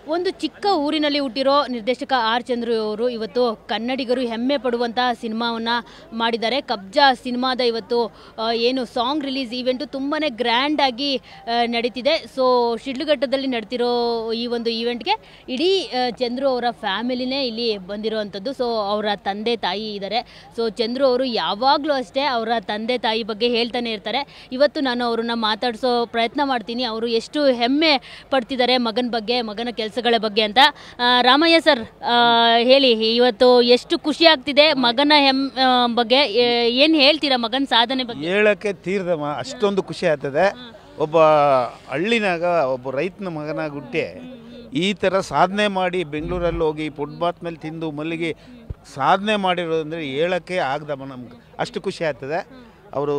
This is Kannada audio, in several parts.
ಒಂದು ಚಿಕ್ಕ ಊರಿನಲ್ಲಿ ಹುಟ್ಟಿರೋ ನಿರ್ದೇಶಕ ಆರ್ ಚಂದ್ರು ಅವರು ಇವತ್ತು ಕನ್ನಡಿಗರು ಹೆಮ್ಮೆ ಪಡುವಂತಹ ಸಿನಿಮಾವನ್ನು ಮಾಡಿದ್ದಾರೆ ಕಬ್ಜಾ ಸಿನಿಮಾದ ಇವತ್ತು ಆ, ಏನು ಸಾಂಗ್ ರಿಲೀಸ್ ಈವೆಂಟು ತುಂಬಾ ಗ್ರ್ಯಾಂಡಾಗಿ ನಡೀತಿದೆ ಸೊ ಶಿಡ್ಲಘಟ್ಟದಲ್ಲಿ ನಡ್ತಿರೋ ಈ ಒಂದು ಈವೆಂಟ್ಗೆ ಇಡೀ ಆ, ಚಂದ್ರು ಅವರ ಫ್ಯಾಮಿಲಿನೇ ಇಲ್ಲಿ ಬಂದಿರೋವಂಥದ್ದು ಸೊ ಅವರ ತಂದೆ ತಾಯಿ ಇದ್ದಾರೆ ಸೊ ಚಂದ್ರು ಅವರು ಯಾವಾಗಲೂ ಅಷ್ಟೇ ಅವರ ತಂದೆ ತಾಯಿ ಬಗ್ಗೆ ಹೇಳ್ತಾನೆ ಇರ್ತಾರೆ ಇವತ್ತು ನಾನು ಅವ್ರನ್ನ ಮಾತಾಡಿಸೋ ಪ್ರಯತ್ನ ಮಾಡ್ತೀನಿ ಅವರು ಎಷ್ಟು ಹೆಮ್ಮೆ ಪಡ್ತಿದ್ದಾರೆ ಮಗನ ಬಗ್ಗೆ ಮಗನ ಕೆಲಸಗಳ ಬಗ್ಗೆ ಅಂತ ಆ, ರಾಮಯ್ಯ ಸರ್ ಆ, ಹೇಳಿ ಇವತ್ತು ಎಷ್ಟು ಖುಷಿ ಆಗ್ತಿದೆ ಮಗನ ಹೆಮ್ ಆ, ಬಗ್ಗೆ ಏನು ಹೇಳ್ತೀರಾ ಮಗನ ಸಾಧನೆ ಬಗ್ಗೆ ಹೇಳಕ್ಕೆ ತೀರ್ದಮ್ಮ ಅಷ್ಟೊಂದು ಖುಷಿ ಆಗ್ತದೆ ಒಬ್ಬ ಹಳ್ಳಿನಾಗ ಒಬ್ಬ ರೈತನ ಮಗನಾಗಿ ಹುಟ್ಟಿ ಈ ಥರ ಸಾಧನೆ ಮಾಡಿ ಬೆಂಗಳೂರಲ್ಲಿ ಹೋಗಿ ಫುಟ್ಬಾತ್ ಮೇಲೆ ತಿಂದು ಮಲ್ಲಿಗೆ ಸಾಧನೆ ಮಾಡಿರೋದಂದರೆ ಹೇಳೋಕ್ಕೆ ಆಗ್ದಮ್ಮ ನಮ್ಗೆ ಅಷ್ಟು ಖುಷಿ ಆಗ್ತದೆ ಅವರು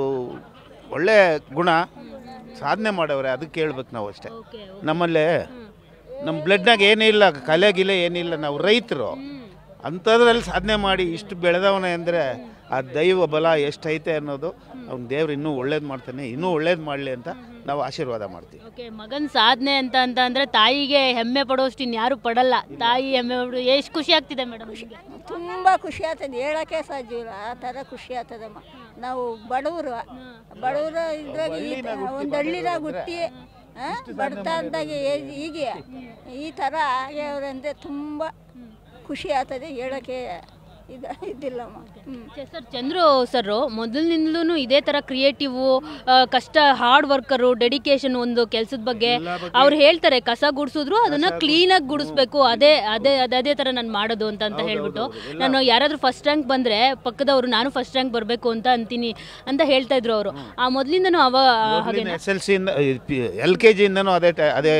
ಒಳ್ಳೆ ಗುಣ ಸಾಧನೆ ಮಾಡವ್ರೆ ಅದಕ್ಕೆ ಹೇಳ್ಬೇಕು ನಾವು ಅಷ್ಟೇ ನಮ್ಮಲ್ಲಿ ನಮ್ಮ ಬ್ಲಡ್ನಾಗ ಏನಿಲ್ಲ ಕಲೆ ಗಿಲೆ ಏನಿಲ್ಲ ನಾವು ರೈತರು ಅಂಥದ್ರಲ್ಲಿ ಸಾಧನೆ ಮಾಡಿ ಇಷ್ಟು ಬೆಳೆದವನೇ ಅಂದರೆ ಆ ದೈವ ಬಲ ಎಷ್ಟೈತೆ ಅನ್ನೋದು ಅವ್ನ ದೇವ್ರು ಇನ್ನೂ ಒಳ್ಳೇದು ಮಾಡ್ತಾನೆ ಇನ್ನೂ ಒಳ್ಳೇದು ಮಾಡಲಿ ಅಂತ ನಾವು ಆಶೀರ್ವಾದ ಮಾಡ್ತೀವಿ ಓಕೆ ಮಗನ ಸಾಧನೆ ಅಂತ ಅಂತ ಅಂದರೆ ತಾಯಿಗೆ ಹೆಮ್ಮೆ ಪಡೋಷ್ಟು ಇನ್ಯಾರು ಪಡಲ್ಲ ತಾಯಿ ಹೆಮ್ಮೆ ಪಡೋ ಎಷ್ಟು ಖುಷಿ ಆಗ್ತಿದೆ ಮೇಡಮ್ ನಿಮಗೆ ತುಂಬ ಖುಷಿ ಆಗ್ತದೆ ಹೇಳೋಕ್ಕೆ ಸಾಧ್ಯ ಇಲ್ಲ ಆ ಥರ ಖುಷಿ ಆಗ್ತದಮ್ಮ ನಾವು ಬಡವರು ಬಡವರು ಇದ್ರಾಗ ಈ ಒಂದು ಹಳ್ಳಿನಾಗ ಹುಟ್ಟಿ ಆ, ಬಡತನದಾಗೆ ಏ- ಹೀಗೆ ಈ ಥರ ಆಗ್ಯವ್ರಂದ್ರೆ ತುಂಬ ಖುಷಿ ಆಗ್ತದೆ ಹೇಳೋಕ್ಕೆ ಇದು ಇದಿಲ್ಲಮ್ಮ ಹ್ಞೂ ಸರ್ ಚಂದ್ರು ಸರ್ ಮೊದಲಿನಿಂದಲೂ ಇದೇ ಥರ ಕ್ರಿಯೇಟಿವ್ ಕಷ್ಟ ಹಾರ್ಡ್ ವರ್ಕರು ಡೆಡಿಕೇಶನ್ ಒಂದು ಕೆಲಸದ ಬಗ್ಗೆ ಅವ್ರು ಹೇಳ್ತಾರೆ ಕಸ ಗುಡಿಸಿದ್ರು ಅದನ್ನ ಕ್ಲೀನಾಗಿ ಗುಡಿಸ್ಬೇಕು ಅದೇ ಅದೇ ಅದೇ ಅದೇ ಥರ ನಾನು ಮಾಡೋದು ಅಂತ ಅಂತ ಹೇಳ್ಬಿಟ್ಟು ನಾನು ಯಾರಾದರೂ ಫಸ್ಟ್ ರ್ಯಾಂಕ್ ಬಂದರೆ ಪಕ್ಕದವರು ನಾನು ಫಸ್ಟ್ ರ್ಯಾಂಕ್ ಬರಬೇಕು ಅಂತ ಅಂತೀನಿ ಅಂತ ಹೇಳ್ತಾ ಇದ್ರು ಅವರು ಆ ಮೊದಲಿಂದನೂ ಅವ ಹಾಗೆ ಎಸ್ ಎಲ್ ಸಿಯಿಂದ ಎಲ್ ಕೆ ಜಿಯಿಂದನೂ ಅದೇ ಟ- ಅದೇ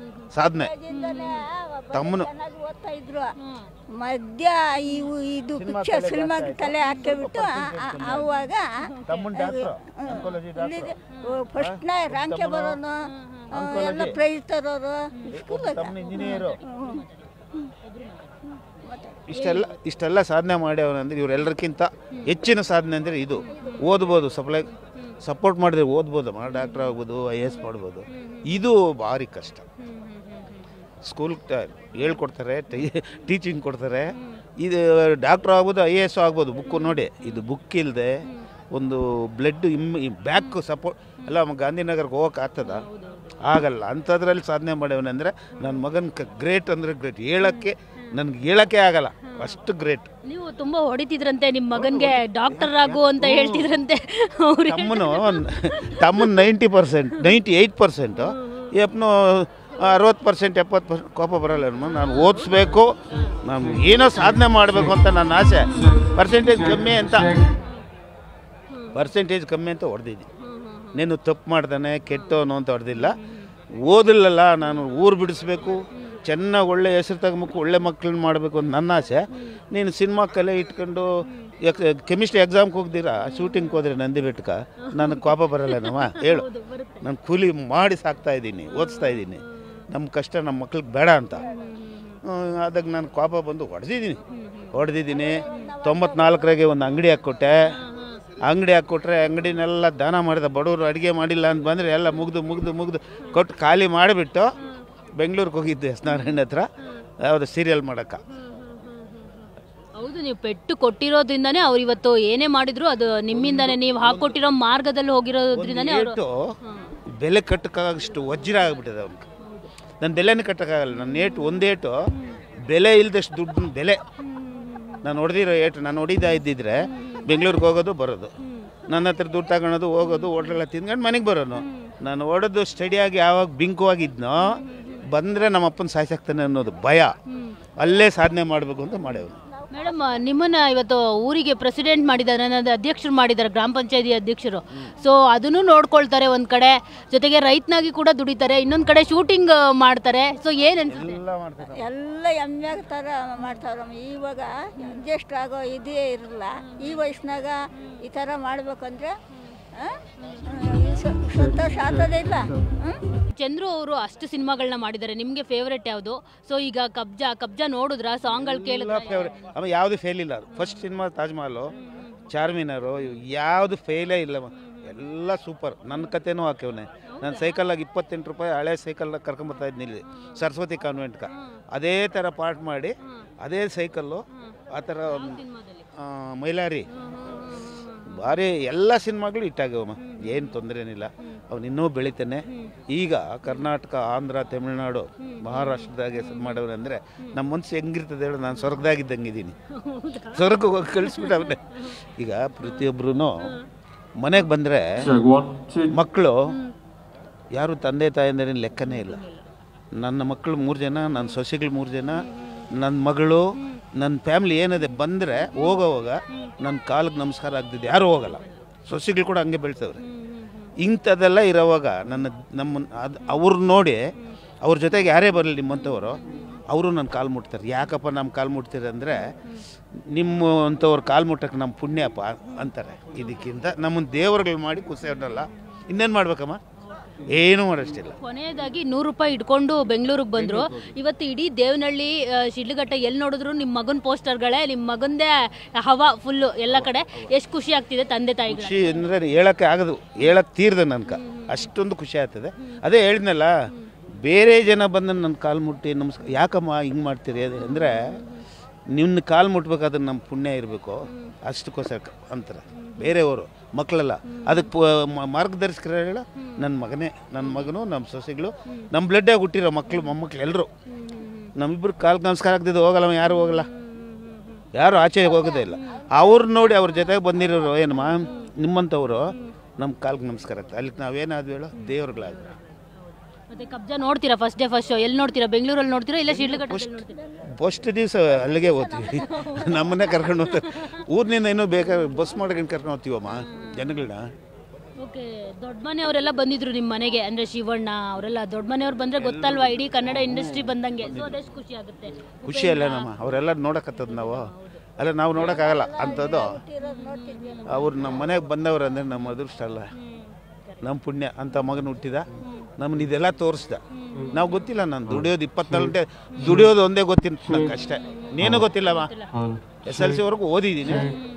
ಸಾಧನೆ ಕಾಲೇಜಿಂದಲೇ ತಮ್ಮನು ಚೆನ್ನಾಗಿ ಓದ್ತಾ ಇದ್ರು ಮಧ್ಯ ಇವು ಇದು ಪಿಕ್ಚರ್ ಸಿನಿಮಾ ತಲೆ ಹಾಕಿಬಿಟ್ಟು ಅವಾಗ ಫಸ್ಟ್ನ ರ್ಯಾಂಕೆ ಬರೋನು ಆ, ಎಲ್ಲ ಪ್ರೈಸ್ ತರೋರು ಸ್ಕೂಲಾಗ ಇಂಜಿನಿಯರು ಇಷ್ಟೆಲ್ಲ ಇಷ್ಟೆಲ್ಲ ಸಾಧನೆ ಮಾಡ್ಯಾವನಂದ್ರೆ ಇವರೆಲ್ಲರಿಗಿಂತ ಹೆಚ್ಚಿನ ಸಾಧನೆ ಅಂದರೆ ಇದು ಓದ್ಬೋದು ಸಪ್ಲೈ ಸಪೋರ್ಟ್ ಮಾಡಿದ್ರೆ ಓದ್ಬೋದು ಡಾಕ್ಟರ್ ಆಗ್ಬೋದು ಐ ಎಸ್ ಮಾಡ್ಬೋದು ಇದು ಭಾರಿ ಕಷ್ಟ ಸ್ಕೂಲ್ ಹೇಳ್ಕೊಡ್ತಾರೆ ಟೀಚಿಂಗ್ ಕೊಡ್ತಾರೆ ಇದು ಡಾಕ್ಟ್ರ್ ಆಗ್ಬೋದು ಐ ಎ ಎಸ್ ಆಗ್ಬೋದು ಬುಕ್ಕು ನೋಡಿ ಇದು ಬುಕ್ ಇಲ್ಲದೆ ಒಂದು ಬ್ಲಡ್ ಇಮ್ ಬ್ಯಾಕ್ ಸಪೋರ್ಟ್ ಎಲ್ಲ ಮ- ಗಾಂಧಿನಗರ್ಗೆ ಹೋಗಕ್ಕೆ ಆಗ್ತದ ಆಗಲ್ಲ ಅಂಥದ್ರಲ್ಲಿ ಸಾಧನೆ ಮಾಡ್ಯವನಂದರೆ ನನ್ನ ಮಗನ ಗ್ರೇಟ್ ಅಂದರೆ ಗ್ರೇಟ್ ಹೇಳೋಕ್ಕೆ ನನಗೆ ಹೇಳೋಕ್ಕೆ ಆಗಲ್ಲ ಅಷ್ಟು ಗ್ರೇಟ್ ನೀವು ತುಂಬಾ ಹೊಡಿತಿದ್ರಂತೆ ನಿಮ್ಮ ಮಗನ್ಗೆ ಡಾಕ್ಟರ್ ಆಗು ಅಂತ ಹೇಳ್ತಿದ್ರಂತೆ ಅವ್ರು ತಮ್ಮನು ತಮ್ಮನ ninety percent ninety eight percent ಎಪ್ಪನು ಅರವತ್ತು ಪರ್ಸೆಂಟ್ ಎಪ್ಪತ್ತು ಪರ್ಸೆಂಟ್ ಕೋಪ ಬರಲ್ಲ ನಮ್ಮ ನಾನು ಓದಿಸ್ಬೇಕು ನಾನು ಏನೋ ಸಾಧನೆ ಮಾಡಬೇಕು ಅಂತ ನನ್ನ ಆಸೆ ಪರ್ಸೆಂಟೇಜ್ ಕಮ್ಮಿ ಅಂತ ಪರ್ಸೆಂಟೇಜ್ ಕಮ್ಮಿ ಅಂತ ಹೊಡೆದಿದ್ದೀನಿ ನೀನು ತಪ್ಪು ಮಾಡ್ದಾನೆ ಕೆಟ್ಟವನು ಅಂತ ಹೊಡೆದಿಲ್ಲ ಓದಿಲ್ಲಲ್ಲ ನಾನು ಊರು ಬಿಡಿಸ್ಬೇಕು ಚೆನ್ನಾಗಿ ಒಳ್ಳೆ ಹೆಸರು ತಗೋಬೇಕು ಒಳ್ಳೆ ಮಕ್ಕಳನ್ನ ಮಾಡಬೇಕು ಅಂತ ನನ್ನ ಆಸೆ ನೀನು ಸಿನಿಮಾ ಕಲೆ ಇಟ್ಕೊಂಡು ಕೆಮಿಸ್ಟ್ರಿ ಎಕ್ಸಾಮ್ಗೆ ಹೋಗ್ದಿರಾ ಶೂಟಿಂಗ್ಗೆ ಹೋದ್ರೆ ನಂದಿ ಬೆಟ್ಟಕ ನನಗೆ ಕೋಪ ಬರಲ್ಲ ನಮ್ಮ ಹೇಳು ನಾನು ಕೂಲಿ ಮಾಡಿ ಸಾಕ್ತಾ ಇದ್ದೀನಿ ಓದಿಸ್ತಾ ಇದ್ದೀನಿ ನಮ್ಮ ಕಷ್ಟ ನಮ್ಮ ಮಕ್ಳಿಗೆ ಬೇಡ ಅಂತ ಅದಾಗ ನಾನು ಕೋಪ ಬಂದು ಹೊಡೆದಿದ್ದೀನಿ ಹೊಡೆದಿದ್ದೀನಿ ತೊಂಬತ್ನಾಲ್ಕರಾಗೆ ಒಂದು ಅಂಗಡಿ ಹಾಕ್ಕೊಟ್ಟೆ ಅಂಗಡಿ ಹಾಕ್ಕೊಟ್ರೆ ಅಂಗಡಿನೆಲ್ಲ ದಾನ ಮಾಡಿದ ಬಡವರು ಅಡುಗೆ ಮಾಡಿಲ್ಲ ಅಂತ ಬಂದರೆ ಎಲ್ಲ ಮುಗ್ದು ಮುಗ್ದು ಮುಗ್ದು ಕೊಟ್ಟು ಖಾಲಿ ಮಾಡಿಬಿಟ್ಟು ಬೆಂಗಳೂರಿಗೆ ಹೋಗಿದ್ದೆ ಎಸ್ ನಾರಾಯಣ ಹತ್ರ ಯಾವುದು ಸೀರಿಯಲ್ ಮಾಡೋಕ್ಕೆ ಹೌದು ನೀವು ಪೆಟ್ಟು ಕೊಟ್ಟಿರೋದ್ರಿಂದಾನೇ ಅವ್ರು ಇವತ್ತು ಏನೇ ಮಾಡಿದ್ರು ಅದು ನಿಮ್ಮಿಂದಾನೇ ನೀವು ಹಾಕೊಟ್ಟಿರೋ ಮಾರ್ಗದಲ್ಲಿ ಹೋಗಿರೋದ್ರಿಂದಾನೇ ಅವರು ಏಟು ಬೆಲೆ ಕಟ್ಟಕ್ಕಾಗಷ್ಟು ವಜ್ರ ಆಗ್ಬಿಟ್ಟಿದೆ ಅವ್ನಿಗೆ ನನ್ನ ಬೆಲೆನೇ ಕಟ್ಟಕ್ಕಾಗಲ್ಲ ನನ್ನ ಏಟು ಒಂದೇಟು ಬೆಲೆ ಇಲ್ದಷ್ಟು ದುಡ್ಡು ಬೆಲೆ ನಾನು ಹೊಡೆದಿರೋ ಏಟು ನಾನು ಹೊಡಿತಾ ಇದ್ದಿದ್ರೆ ಬೆಂಗಳೂರಿಗೆ ಹೋಗೋದು ಬರೋದು ನನ್ನ ಹತ್ರ ದುಡ್ಡು ತಗೊಳೋದು ಹೋಗೋದು ಹೋಟ್ಲೆಲ್ಲ ತಿನ್ಕೊಂಡು ಮನೆಗೆ ಬರೋನು ನಾನು ಹೊಡೆದು ಸ್ಟಡಿಯಾಗಿ ಯಾವಾಗ ಬಿಂಕುವಾಗಿದ್ನೋ ಬಂದರೆ ನಮ್ಮ ಅಪ್ಪನ ಸಾಯ್ಸಾಕ್ತಾನೆ ಅನ್ನೋದು ಭಯ ಅಲ್ಲೇ ಸಾಧನೆ ಮಾಡಬೇಕು ಅಂತ ಮಾಡೇವನು ಮೇಡಮ್ ನಿಮ್ಮನ್ನ ಇವತ್ತು ಊರಿಗೆ ಪ್ರೆಸಿಡೆಂಟ್ ಮಾಡಿದ್ದಾರೆ ಅನ್ನೋದು ಅಧ್ಯಕ್ಷರು ಮಾಡಿದ್ದಾರೆ ಗ್ರಾಮ ಪಂಚಾಯತಿ ಅಧ್ಯಕ್ಷರು ಸೊ ಅದನ್ನು ನೋಡ್ಕೊಳ್ತಾರೆ ಒಂದ್ ಕಡೆ ಜೊತೆಗೆ ರೈತನಾಗಿ ಕೂಡ ದುಡಿತಾರೆ ಇನ್ನೊಂದ್ ಕಡೆ ಶೂಟಿಂಗ್ ಮಾಡ್ತಾರೆ ಸೊ ಏನ್ ಅನ್ಸುತ್ತೆ ಎಲ್ಲ ಮಾಡ್ತಾರೆ ಎಲ್ಲ ಎಮ್ಮೆಗ ಥರ ಮಾಡ್ತಾವ್ರಮ್ಮ ಇವಾಗ ಅಡ್ಜಸ್ಟ್ ಆಗೋ ಇದೇ ಇರಲ್ಲ ಈ ವಯಸ್ಸಿನಾಗ ಈ ಥರ ಮಾಡ್ಬೇಕಂದ್ರೆ ಆ? ಇದು ಸ- ಸಂತೋಷ ಆಗ್ತದೆ ಇಲ್ಲ ಹ್ಮ್? ಚಂದ್ರು ಅವರು ಅಷ್ಟು ಸಿನಿಮಾಗಳನ್ನ ಮಾಡಿದ್ದಾರೆ ನಿಮ್ಗೆ ಫೇವ್ರೆಟ್ ಯಾವುದು ಸೊ ಈಗ ಕಬ್ಜಾ ಕಬ್ಜಾ ನೋಡಿದ್ರ ಸಾಂಗ್ಗಳು ಕೇಳಿದ್ರೆ ಫೇವ್ರೇಟ್ ಆಮೇಲೆ ಯಾವುದು ಫೇಲ್ ಇಲ್ಲ ಫಸ್ಟ್ ಸಿನಿಮಾ ತಾಜ್ ಮಹಲು ಚಾರ್ಮಿನಾರು ಯಾವುದು ಫೇಲೇ ಇಲ್ಲ ಎಲ್ಲ ಸೂಪರ್ ನನ್ನ ಕತೆನೂ ಹಾಕ್ಯವನೆ ನಾನು ಸೈಕಲ್ಲಾಗಿ ಇಪ್ಪತ್ತೆಂಟು ರೂಪಾಯಿ ಹಳೆ ಸೈಕಲ್ನ ಕರ್ಕೊಂಬರ್ತಾ ಇದ್ನಿ ಇಲ್ಲಿ ಸರಸ್ವತಿ ಕಾನ್ವೆಂಟ್ಗೆ ಅದೇ ಥರ ಪಾರ್ಟ್ ಮಾಡಿ ಅದೇ ಸೈಕಲ್ಲು ಆ ಥರ ಆ, ಮೈಲಾರಿ ಭಾರಿ ಎಲ್ಲ ಸಿನಿಮಾಗಳು ಹಿಟ್ಟಾಗ್ಯವಮ್ಮ ಏನು ತೊಂದರೆ ಏನಿಲ್ಲ ಅವ್ನು ಇನ್ನೂ ಬೆಳಿತಾನೆ ಈಗ ಕರ್ನಾಟಕ ಆಂಧ್ರ ತಮಿಳುನಾಡು ಮಹಾರಾಷ್ಟ್ರದಾಗೆ ಮಾಡವ್ರೆ ಅಂದರೆ ನಮ್ಮ ಮನ್ಸು ಹೆಂಗಿರ್ತದೆ ಹೇಳು ನಾನು ಸ್ವರ್ಗದಾಗಿದ್ದಂಗಿದ್ದೀನಿ ಸ್ವರ್ಗಕ್ಕೆ ಹೋಗಿ ಕಳಿಸ್ಬಿಟ್ಟವನೆ ಈಗ ಪ್ರತಿಯೊಬ್ಬರೂ ಮನೆಗೆ ಬಂದರೆ Check one, two. ಮಕ್ಕಳು ಯಾರು ತಂದೆ ತಾಯಂದಿರಿನ ಲೆಕ್ಕನೇ ಇಲ್ಲ ನನ್ನ ಮಕ್ಕಳು ಮೂರು ಜನ ನನ್ನ ಸೊಸೆಗಳು ಮೂರು ಜನ ನನ್ನ ಮಗಳು ನನ್ನ ಫ್ಯಾಮ್ಲಿ ಏನಿದೆ ಬಂದರೆ ಹೋಗೋವಾಗ ನನ್ನ ಕಾಲಿಗೆ ನಮಸ್ಕಾರ ಆಗ್ತಿದೆ ಯಾರೂ ಹೋಗಲ್ಲ ಸೊಸೆಗಳು ಕೂಡ ಹಂಗೆ ಬೆಳ್ತವ್ರೆ ಇಂಥದ್ದೆಲ್ಲ ಇರೋವಾಗ ನನ್ನ ನಮ್ಮ ಅದು ಅವ್ರು ನೋಡಿ ಅವ್ರ ಜೊತೆಗೆ ಯಾರೇ ಬರಲಿ ನಿಮ್ಮಂಥವ್ರು ಅವರು ನನ್ನ ಕಾಲು ಮುಟ್ತಾರೆ ಯಾಕಪ್ಪ ನಮ್ಮ ಕಾಲು ಮುಟ್ತೀರಿ ಅಂದರೆ ನಿಮ್ಮ ಅಂಥವ್ರು ಕಾಲು ಮುಟ್ಟಕ್ಕೆ ನಮ್ಮ ಪುಣ್ಯಪ್ಪ ಅಂತಾರೆ ಇದಕ್ಕಿಂತ ನಮ್ಮನ್ನು ದೇವರುಗಳು ಮಾಡಿ ಖುಷಿಯವ್ರನ್ನಲ್ಲ ಇನ್ನೇನು ಮಾಡ್ಬೇಕಮ್ಮ ಏನೂ ಮಾಡೋಷ್ಟಿಲ್ಲ ಕೊನೆಯದಾಗಿ ನೂರು ರೂಪಾಯಿ ಇಟ್ಕೊಂಡು ಬೆಂಗಳೂರಿಗೆ ಬಂದ್ರು ಇವತ್ತು ಇಡೀ ದೇವನಹಳ್ಳಿ ಆ, ಶಿಡ್ಲಘಟ್ಟ ಎಲ್ಲಿ ನೋಡಿದ್ರು ನಿಮ್ಮ ಮಗನ ಪೋಸ್ಟರ್ಗಳೇ ನಿಮ್ಮ ಮಗಂದೇ ಹವಾ ಫುಲ್ಲು ಎಲ್ಲ ಕಡೆ ಎಷ್ಟು ಖುಷಿ ಆಗ್ತಿದೆ ತಂದೆ ತಾಯಿಗಳ ಖುಷಿ ಅಂದರೆ ಹೇಳಕ್ಕೆ ಆಗದು ಹೇಳಕ್ಕೆ ತೀರ್ದೆ ನನ್ಕ ಅಷ್ಟೊಂದು ಖುಷಿ ಆಗ್ತದೆ ಅದೇ ಹೇಳಿದ್ನಲ್ಲ ಬೇರೆ ಜನ ಬಂದು ನನ್ನ ಕಾಲು ಮುಟ್ಟಿ ನಮಸ್ಕಾರ ಯಾಕಮ್ಮ ಹಿಂಗೆ ಮಾಡ್ತೀರಿ ಅಂದರೆ ನಿನ್ನ ಕಾಲು ಮುಟ್ಬೇಕಾದ್ರೆ ನಮ್ಮ ಪುಣ್ಯ ಇರಬೇಕು ಅಷ್ಟಕ್ಕೋಸ್ಕರ ಅಂತಾರೆ ಬೇರೆಯವರು ಮಕ್ಕಳೆಲ್ಲ ಅದಕ್ಕೆ ಪ- ಮಾರ್ಗದರ್ಶಕರು ಹೇಳ ನನ್ನ ಮಗನೇ ನನ್ನ ಮಗನು ನಮ್ಮ ಸೊಸೆಗಳು ನಮ್ಮ ಬ್ಲಡ್ಡೇ ಹುಟ್ಟಿರೋ ಮಕ್ಕಳು ಮೊಮ್ಮಕ್ಳು ಎಲ್ಲರೂ ನಮ್ಮಿಬ್ರು ಕಾಲು ನಮಸ್ಕಾರ ಆಗ್ತಿದ್ದು ಹೋಗಲ್ಲ ಯಾರು ಹೋಗಲ್ಲ ಯಾರು ಆಚೆ ಹೋಗೋದೇ ಇಲ್ಲ ಅವ್ರು ನೋಡಿ ಅವ್ರ ಜೊತೆಗೆ ಬಂದಿರೋರು ಏನಮ್ಮ ನಿಮ್ಮಂಥವ್ರು ನಮ್ಮ ಕಾಲ್ಗೆ ನಮಸ್ಕಾರ ಆಗ್ತದೆ ಅಲ್ಲಿ ನಾವೇನಾದ್ವಿ ಹೇಳೋ ದೇವ್ರುಗಳಾದ್ವಿ ಮತ್ತೆ ಕಬ್ಜಾ ನೋಡ್ತೀರಾ ಫಸ್ಟ್ ಡೇ ಫಸ್ಟ್ ಶೋ ಎಲ್ಲಿ ನೋಡ್ತೀರಾ ಬೆಂಗಳೂರಲ್ಲಿ ನೋಡ್ತೀರಾ ಇಲ್ಲ ಶಿಡ್ಲಘಟ್ಟದಲ್ಲಿ ನೋಡ್ತೀರಾ ಫಸ್ಟ್ ದಿವಸ ಅಲ್ಲಿಗೆ ಹೋಗ್ತೀವಿ ನಮ್ಮನ್ನೇ ಕರ್ಕೊಂಡು ಹೋಗ್ತಾರೆ ಊರಿನಿಂದ ಇನ್ನೂ ಬೇಕಾದ್ರೆ ಬಸ್ ಮಾಡ್ಕೊಂಡು ಕರ್ಕೊಂಡು ಹೋಗ್ತೀವಮ್ಮ ಜನಗಳನ್ನ ಓಕೆ ದೊಡ್ಡ ಮನೆಯವರೆಲ್ಲ ಬಂದಿದ್ರು ನಿಮ್ಮ ಮನೆಗೆ ಅಂದ್ರೆ ಶಿವಣ್ಣ ಅವರೆಲ್ಲ ದೊಡ್ಡ ಮನೆಯವ್ರು ಬಂದ್ರೆ ಗೊತ್ತಲ್ವಾ ಇಡೀ ಕನ್ನಡ ಇಂಡಸ್ಟ್ರಿ ಬಂದಂಗೆ ಸೊ ಅದೆಷ್ಟು ಖುಷಿ ಆಗುತ್ತೆ ಖುಷಿ ಅಲ್ಲ ನಮ್ಮ ಅವರೆಲ್ಲ ನೋಡಕತ್ತದ ನಾವು ಅಲ್ಲ ನಾವು ನೋಡೋಕ್ಕಾಗಲ್ಲ ಅಂಥದ್ದು ಅವ್ರು ನಮ್ಮ ಮನೆಗೆ ಬಂದವ್ರು ಅಂದರೆ ನಮ್ಮ ಅದೃಷ್ಟ ಅಲ್ಲ ನಮ್ಮ ಪುಣ್ಯ ಅಂತ ಮಗನ ಹುಟ್ಟಿದ ನಮ್ಮನ್ನ ಇದೆಲ್ಲ ತೋರಿಸ್ದ ನಾವು ಗೊತ್ತಿಲ್ಲ ನಾನು ದುಡಿಯೋದು ಇಪ್ಪತ್ನಾಲ್ಕು ಗಂಟೆ ದುಡಿಯೋದು ಒಂದೇ ಗೊತ್ತಿಲ್ಲ ನಂಗೆ ಅಷ್ಟೇ ನೀನು ಗೊತ್ತಿಲ್ಲಮ್ಮ One, ಎಸ್ ಎಲ್ ಸಿ ವರೆಗೂ ಓದಿದ್ದೀನಿ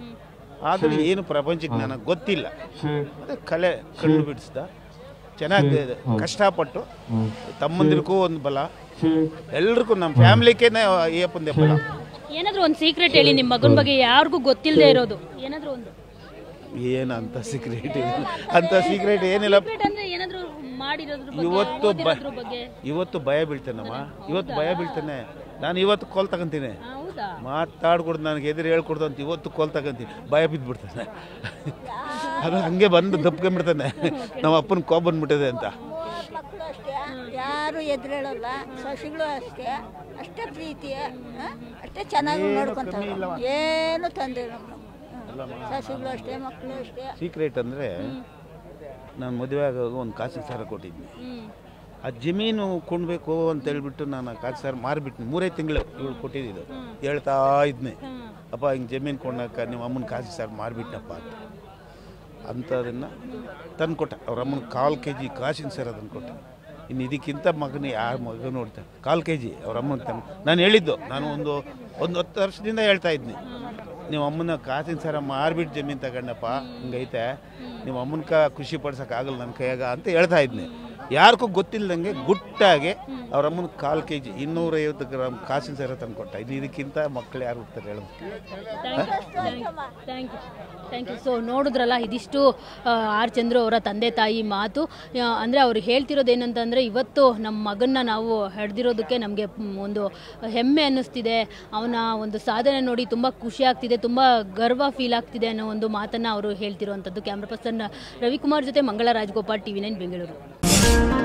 ಆದರೂ ಏನು ಪ್ರಪಂಚಕ್ಕೆ ನನಗೆ ಗೊತ್ತಿಲ್ಲ two, ಅದೇ ಕಲೆ ಕಣ್ಣು ಬಿಡಿಸ್ದ ಚೆನ್ನಾಗಿ ಕಷ್ಟಪಟ್ಟು ತಮ್ಮಂದಿರಿಗೂ ಒಂದು ಬಲ two, ಎಲ್ರಿಗೂ ನಮ್ಮ ಫ್ಯಾಮ್ಲಿಗೇನೆ ಅಯ್ಯಪ್ಪಂದೇ ಬಲ ಏನಾದ್ರೂ ಒಂದು ಸೀಕ್ರೆಟ್ ಹೇಳಿ ನಿಮ್ಮ ಮಗನ ಬಗ್ಗೆ ಯಾರಿಗೂ ಗೊತ್ತಿಲ್ಲದೆ ಇರೋದು ಏನಾದ್ರೂ ಒಂದು ಏನು ಅಂತ ಸೀಕ್ರೆಟ್ ಅಂತ ಸೀಕ್ರೆಟ್ ಏನಿಲ್ಲ ಸೀಕ್ರೆಟ್ ಅಂದ್ರೆ ಏನಾದ್ರೂ ಮಾಡಿರೋದ್ರ ಬಗ್ಗೆ ಇವತ್ತು ಬ ಓದಿರೋದ್ರ ಬಗ್ಗೆ ಇವತ್ತು ಭಯ ಬೀಳ್ತೇನಮ್ಮ ಇವತ್ತು ಭಯ ಬೀಳ್ತೇನೆ ನಾನು ಇವತ್ತು ಕೋಲ್ ತಗೊಂತೀನಿ ಆ, ಹೌದಾ ಮಾತಾಡ್ಕೊಡ್ದು ನನಗೆ ಎದುರು ಹೇಳ್ಕೊಡ್ದು ಅಂತ ಇವತ್ತು ಕೋಲ್ ತಗೊಂತೀನಿ ಭಯ ಬಿದ್ದುಬಿಡ್ತಾನೆ ಅದು ಹಂಗೆ ಬಂದು ದಪ್ಕೊಂಡ್ಬಿಡ್ತಾನೆ ನಮ್ಮ ಅಪ್ಪನ ಕೋಪ ಬಂದ್ಬಿಟ್ಟಿದೆ ಅಂತ ಮಕ್ಕಳು ಅಷ್ಟೇ ಯಾರು ಎದುರೇಳಲ್ಲ ಸೊಸೆಗಳು ಅಷ್ಟೇ ಅಷ್ಟೇ ಪ್ರೀತಿ ಆ? ಅಷ್ಟೇ ಚೆನ್ನಾಗಿ ನೋಡ್ಕೊಂತಾರೆ ಏನು ತೊಂದರೆ ಸೊಸೆಗಳು ಅಷ್ಟೇ ಮಕ್ಕಳು ಅಷ್ಟೇ ಸೀಕ್ರೆಟ್ ಅಂದರೆ ನಾನು ಮದುವೆ ಆಗುವಾಗ ಒಂದು ಕಾಸಿನ ಸಾರ ಕೊಟ್ಟಿದ್ದೆ ಹ್ಮ್ ಆ ಜಮೀನು ಕೊಂಡ್ಬೇಕು ಅಂತ ಹೇಳ್ಬಿಟ್ಟು ನಾನು ಆ ಕಾಸು ಸಾರ ಮಾರಿಬಿಟ್ಟು ಮೂರೇ ತಿಂಗಳು ಇವಳು ಕೊಟ್ಟಿದ್ದು ಹೇಳ್ತಾ ಇದ್ನೆ ಅಪ್ಪ ಹಿಂಗೆ ಜಮೀನು ಕೊಂಡಾಕ ನಿಮ್ಮ ಅಮ್ಮನ ಕಾಸು ಸಾರು ಮಾರಿಬಿಟ್ಟಪ್ಪ ಅಂತ ಅಂಥದನ್ನು ತಂದ್ಕೊಟ್ಟ ಅವ್ರ ಅಮ್ಮನ ಕಾಲು ಕೆ ಜಿ ಕಾಸಿನ ಸಾರ ತಂದು ಕೊಟ್ಟ ಇನ್ನು ಇದಕ್ಕಿಂತ ಮಗನ ಯಾರ ಮಗ ನೋಡ್ತಾರೆ ಕಾಲು ಕೆ ಜಿ ಅವ್ರ ಅಮ್ಮನ ತಂದು ನಾನು ಹೇಳಿದ್ದು ನಾನು ಒಂದು ಒಂದು ಹತ್ತು ವರ್ಷದಿಂದ ಹೇಳ್ತಾ ಇದ್ನಿ ನಿಮ್ಮ ಅಮ್ಮನ ಕಾಸಿನ ಸಾರ ಮಾರ್ಬಿಟ್ಟು ಜಮೀನು ತಗೊಂಡಪ್ಪ ಹಿಂಗೈತೆ ನಿಮ್ಮ ಅಮ್ಮನ ಕ ಖುಷಿ ಪಡ್ಸೋಕ್ಕಾಗಲ್ಲ ನನ್ನ ಕೈಯಾಗ ಅಂತ ಹೇಳ್ತಾ ಇದ್ನಿ ಯಾರಿಗೂ ಗೊತ್ತಿಲ್ಲದಂಗೆ ಗುಟ್ಟಾಗಿ ಅವ್ರ ಅಮ್ಮನ ಕಾಲು ಕೆ ಜಿ ಇನ್ನೂರೈವತ್ತು ಗ್ರಾಮ್ ಕಾಸಿನ ಸಾರ ತಂದು ಕೊಟ್ಟ ಇನ್ನು ಇದಕ್ಕಿಂತ ಮಕ್ಕಳು ಯಾರು ಹುಡ್ತಾರೆ ಹೇಳು thank you thank you so ನೋಡಿದ್ರಲ್ಲ ಇದಿಷ್ಟು ಆ, ಆರ್ ಚಂದ್ರು ಅವರ ತಂದೆ ತಾಯಿ ಮಾತು ಆ, ಅಂದರೆ ಅವ್ರು ಹೇಳ್ತಿರೋದು ಏನಂತಂದರೆ ಇವತ್ತು ನಮ್ಮ ಮಗನ್ನ ನಾವು ಹಿಡ್ದಿರೋದಕ್ಕೆ ನಮಗೆ ಒಂದು ಹೆಮ್ಮೆ ಅನ್ನಿಸ್ತಿದೆ ಅವನ ಒಂದು ಸಾಧನೆ ನೋಡಿ ತುಂಬ ಖುಷಿ ಆಗ್ತಿದೆ ತುಂಬ ಗರ್ವ ಫೀಲ್ ಆಗ್ತಿದೆ ಅನ್ನೋ ಒಂದು ಮಾತನ್ನು ಅವರು ಹೇಳ್ತಿರೋವಂಥದ್ದು ಕ್ಯಾಮ್ರಾ ಪರ್ಸನ್ ರವಿಕುಮಾರ್ ಜೊತೆ Mangala Rajagopal T V nine Bengaluru